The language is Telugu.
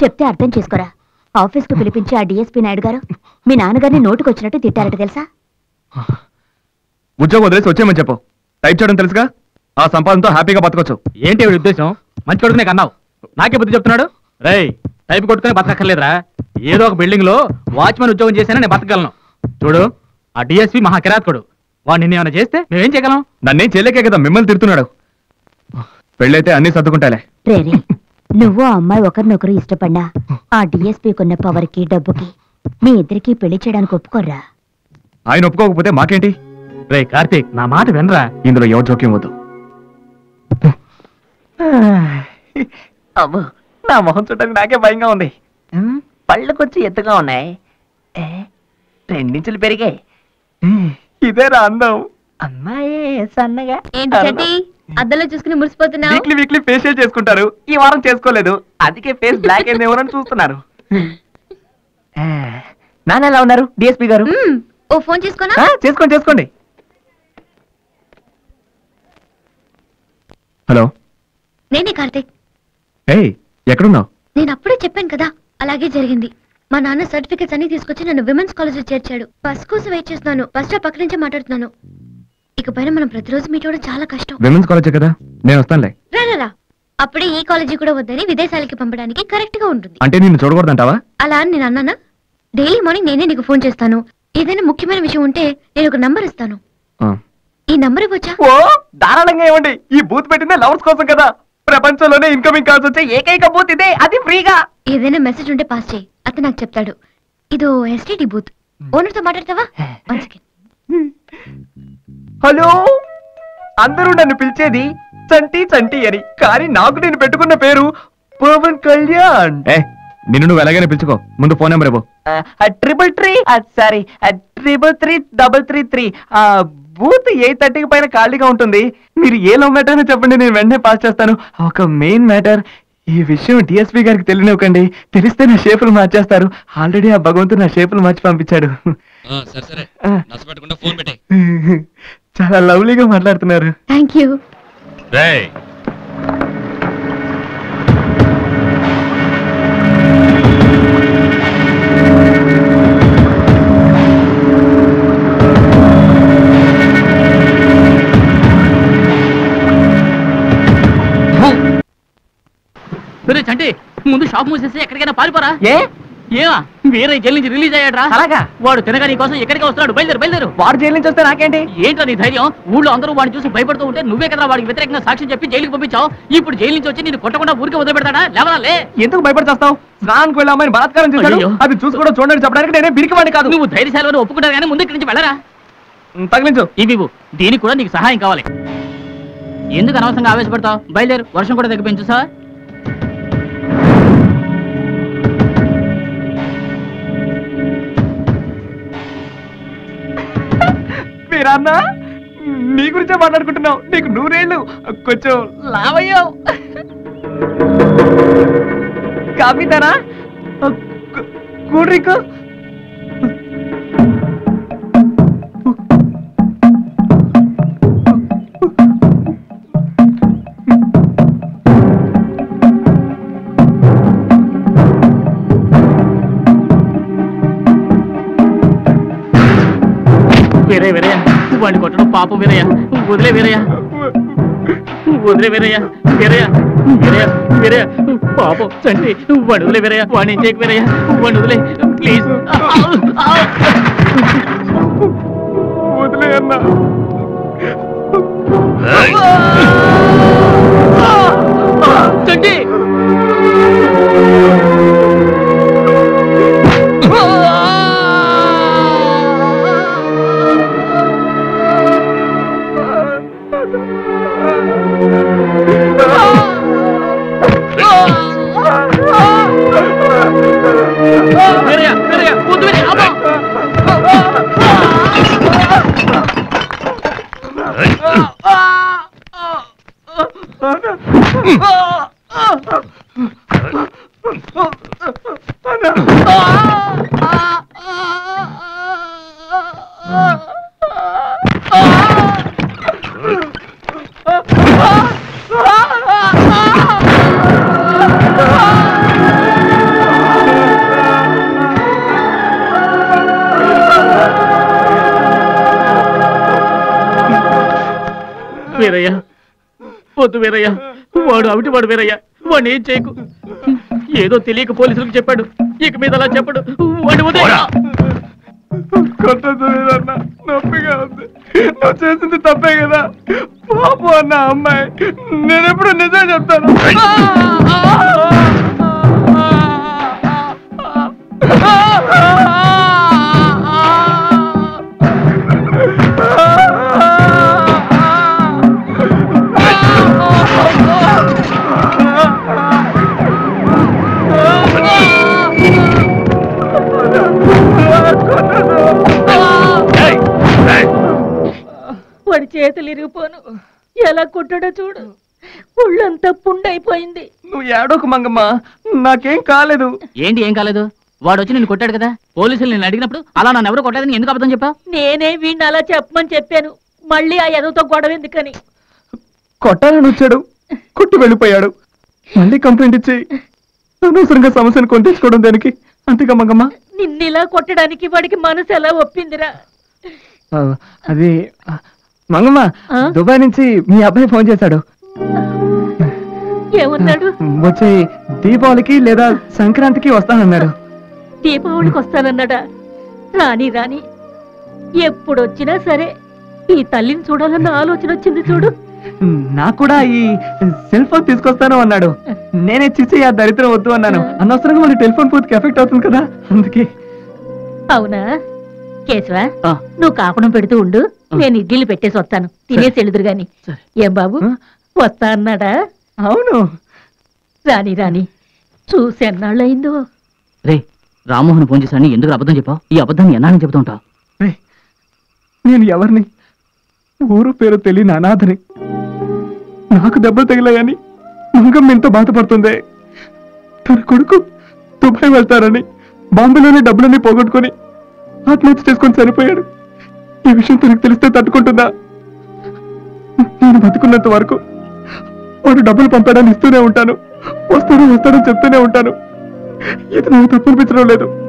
చెప్తే అర్థం చేసుకోరా ఆఫీస్ కు పిలిపించి ఆ డిఎస్పీ నాయుడు గారు మీ నాన్నగారిని నోటుకొచ్చినట్టు తిట్టారట తెలుసా ఉద్యోగం వదిలేసి వచ్చేయమని చెప్పు టైప్ చేయడం తెలుసుగా ఆ సంపాదనతో హ్యాపీగా బతకొచ్చు ఏంటి వీడి ఉద్దేశం మంచి కొడుకునే కన్నావు నాకే బుద్ధి చెప్తున్నాడు రేయ్ టైప్ కొట్టుకుని బతకక్కర్లేదురా ఏదో ఒక బిల్డింగ్ లో వాచ్మెన్ ఉద్యోగం చేశానని నేను బతకగలను చూడు ఆ డిఎస్పీ మహా కిరాతకుడు వాడు నిన్నేమైనా చేస్తే మేమేం చేయగలం నన్నేం చేయలేకే కదా మిమ్మల్ని తిడుతున్నాడు పెళ్ళైతే అన్ని సర్దుకుంటాలే రేరే నువ్వు ఆ అమ్మాయి ఒకరినొకరు ఇష్టపడినా ఆ డిఎస్పీకున్న పవర్కి డబ్బుకి మీ ఇద్దరికి పెళ్లి చేయడానికి ఒప్పుకోర్రా ఆయన ఒప్పుకోకపోతే మాకేంటి రే కార్తీక్ నా మాట వినరా ఇందులో ఎవరు జోక్యం వద్దు అమ్మో నా మొహం చూడడానికి నాకే భయంగా ఉంది ఉమ్, పళ్ళు కొంచెం ఎత్తుగా ఉన్నాయి ఏ, రెండించులు పెరిగాయి ఇదేరా అందం అమ్మాయి సన్నగా ఏంటి చెట్టి అద్దంలో చూసుకుని మురిసిపోతున్నావు వీక్లీ వీక్లీ ఫేషియల్ చేసుకుంటారు ఈ వారం చేసుకోలేదు అందుకే ఫేస్ బ్లాక్ అయింది ఎవరని చూస్తున్నారు ఆ, నాన్న ఎలా ఉన్నారు డిఎస్పీ గారు మ్మ్. ఓ ఫోన్ చేసుకోనా ఆ, చేసుకోండి చేసుకోండి హలో నేనే కార్తీక్ ఏయ్ ఎక్కడున్నావు నేను అప్పుడే చెప్పాను కదా అలాగే జరిగింది మా నాన్న సర్టిఫికెట్స్ అన్ని తీసుకొచ్చి నన్ను విమెన్స్ కాలేజ్ చేర్చాడు బస్ కోసం వెయిట్ చేస్తున్నాను బస్ స్టాప్ పక్క నుంచే మాట్లాడుతున్నాను ఇకపైన మనం ప్రతిరోజు మీట్ అవ్వడం చాలా కష్టం విమెన్స్ కాలేజే కదా నేను వస్తానులే రా రా, రా అప్పుడే ఈ కాలేజీ కూడా వద్దని విదేశాలకి పంపడానికి కరెక్ట్ గా ఉంటుంది అంటే నిన్ను చూడకూడదంటావా అలా అని నేను అన్నానా డైలీ మార్నింగ్ నేనే నీకు ఫోన్ చేస్తాను ఏదైనా ముఖ్యమైన విషయం ఉంటే నేను ఒక నంబర్ ఇస్తాను ఆ, ఈ నంబర్ ఇవ్వచ్చా ఓ ధారాళంగా ఇవ్వండి ఈ బూత్ పెట్టిందే లవర్స్ కోసం కదా ప్రపంచంలోనే ఇన్కమింగ్ కాల్స్ వచ్చే ఏకైక బూత్ ఇదే అది ఫ్రీగా ఏదైనా మెసేజ్ ఉంటే పాస్ చేయి అతను నాకు చెప్తాడు ఇదో ఎస్టీడీ బూత్ ఓనర్ తో మాట్లాడతావా వన్ సెకండ్ హలో అందరూ నన్ను పిలిచేది చంటి చంటి అని కానీ నాకు నేను పెట్టుకున్న పేరు పవన్ కళ్యాణ్ ఏ నిన్ను నువ్వు ఎలాగైనా పిలుచుకో ముందు ఫోన్ నెంబర్ ఇవ్వు triple three sorry triple three double three three booth eight థర్టీకి పైన ఖాళీగా ఉంటుంది మీరు ఏ లవ్ మ్యాటర్ అని చెప్పండి నేను వెంటనే పాస్ చేస్తాను ఒక మెయిన్ మ్యాటర్ ఈ విషయం డిఎస్పీ గారికి తెలియనివ్వకండి తెలిస్తే నా షేపులు మార్చేస్తారు ఆల్రెడీ ఆ భగవంతుడు నా షేపులు మార్చి పంపించాడు సరే సరే ఆ. నచ్చపెట్టకుండా ఫోన్ పెట్టే చాలా లవ్లీగా మాట్లాడుతున్నారు థ్యాంక్ యూ సరే చంటి ముందు షాప్ మూసేసి ఎక్కడికైనా పారిపోరా ఏ ఏమా వేరే జైలు నుంచి రిలీజ్ అయ్యాడ్రా అలాగా వాడు తినగా నీ కోసం ఎక్కడికి వస్తున్నాడు బయలుదేరు బయలుదేరు వాడు జైలు నుంచి వస్తే నాకేంటి ఏంటో నీ ధైర్యం ఊళ్ళో అందరూ వాడిని చూసి భయపడుతూ ఉంటే నువ్వే కదా వాడికి వ్యతిరేకంగా సాక్ష్యం చెప్పి జైలుకి పంపించావు ఇప్పుడు జైలు నుంచి వచ్చి నేను కొట్టకుండా ఊరికి వదిలిపెడతాడా లేవరా లే ఎందుకు భయపడిచేస్తావు స్నానానికి వెళ్ళి అమ్మాయిని బలాత్కారం చేశాడు అయ్యో. అది చూసి కూడా చూడండి చెప్పడానికి నేనే బిరికివాడిని కాదు నువ్వు ధైర్యశాలని ఒప్పుకుంటారు కానీ ముందు ఇక్కడి నుంచి వెళ్ళరా ఉమ్, తగిలించు ఇవి ఇవ్వు. దీనికి కూడా నీకు సహాయం కావాలి ఎందుకు అనవసరంగా ఆవేశపడతావు బయలుదేరు వర్షం కూడా తగ్గిపోయింది చూసా మీరన్న నీ గురించే మాట్లాడుకుంటున్నావు నీకు నూరేళ్ళు కొంచెం లావయ్యావు కాఫీ తారా కూల్ డ్రింక్ వేరే వేరయ్య వాడిని కొట్టడం పాపం వీరయ్య వదిలే వీరయ్య వదిలే వీరయ్య వీరయ్య వీరయ్య వీరయ్య పాపం చండి వాడు వదిలే వీరయ్య వాడిని చేయకు వీరయ్య వాడిని వదిలే ప్లీజ్ వదిలే అన్నా చండి వీరయ్య వీరయ్య వద్దు వీరయ్య అబ్బా! ఆ వీరయ్య వద్దు వీరయ్య వాడు అవిటి వాడు వీరయ్య వాడిని ఏం చేయకు ఏదో తెలియక పోలీసులకు చెప్పాడు ఇక మీద అలా చెప్పడు వాడిని వదిలేయ్. కొట్టదు అన్న నొప్పిగా ఉంది నువ్వు చేసింది తప్పే కదా పాపు అన్న అమ్మాయి నేను ఎప్పుడు నిజం చెప్తాను ఏయ్, ఏయ్. వాడి చేతులు ఇరిగిపోను ఎలా కొట్టాడో చూడు ఒళ్ళంతా పుండైపోయింది నువ్వు ఏడోకు మంగమ్మ నాకేం కాలేదు ఏంటి ఏం కాలేదు వాడు వచ్చి నేను కొట్టాడు కదా పోలీసులు నేను అడిగినప్పుడు అలా నన్ను ఎవరు కొట్టలేదని ఎందుకు అబద్ధం చెప్పావు నేనే వీడిని అలా చెప్పమని చెప్పాను మళ్ళీ ఆ ఎదవతో గొడవ ఎందుకని కొట్టాలని వచ్చాడు కొట్టి వెళ్ళిపోయాడు మళ్ళీ కంప్లైంట్ ఇచ్చి అనవసరంగా సమస్యను కొంటించుకోవడం దానికి అంతేగా మంగమ్మ నిన్నిలా కొట్టడానికి వాడికి మనసు ఎలా ఒప్పిందిరా ఆ, అది ఆ, మంగమ్మ ఆ? దుబాయ్ నుంచి మీ అబ్బాయి ఫోన్ చేశాడు ఏమన్నాడు వచ్చే దీపావళికి లేదా సంక్రాంతికి వస్తానన్నాడు దీపావళికి వస్తానన్నాడా రాని రాని ఎప్పుడొచ్చినా సరే ఈ తల్లిని చూడాలన్న ఆలోచన వచ్చింది చూడు నాకు కూడా ఈ సెల్ ఫోన్ తీసుకొస్తాను అన్నాడు నేనే చిచ్చి ఆ దరిద్రం వద్దు అన్నాను అనవసరంగా మన టెలిఫోన్ పూర్తికి ఎఫెక్ట్ అవుతుంది కదా అందుకే అవునా కేశవ ఆ. నువ్వు కాపడం పెడుతూ ఉండు నేను ఇడ్లీలు పెట్టేసి వస్తాను తినేసి వెళుదురు గాని సరే. ఏం బాబు ఆ? వస్తా అన్నాడా అవును రాని రాని చూసి ఎన్నాళ్ళయిందో రే రామ్మోహన్ ఫోన్ చేశాడని ఎందుకు అబద్ధం చెప్పావు ఈ అబద్ధాన్ని ఎన్నాళ్ళని చెబుతూ ఉంటావు రేయ్, నేను ఎవరిని ఊరు పేరు తెలియని అనాథని నాకు దెబ్బలు తగిలాయని మంగమ్మ ఎంతో బాధపడుతుంది తన కొడుకు దుబాయ్ వెళ్తారని బాంబేలోనే డబ్బులన్నీ పోగొట్టుకొని ఆత్మహత్య చేసుకొని చనిపోయాడు ఈ విషయం తనకు తెలిస్తే తట్టుకుంటుందా నేను బతుకున్నంత వరకు వాడు డబ్బులు పంపాడని ఇస్తూనే ఉంటాను వస్తాడు వస్తాడని చెప్తూనే ఉంటాను ఇది నాకు తప్పు అనిపించడం లేదు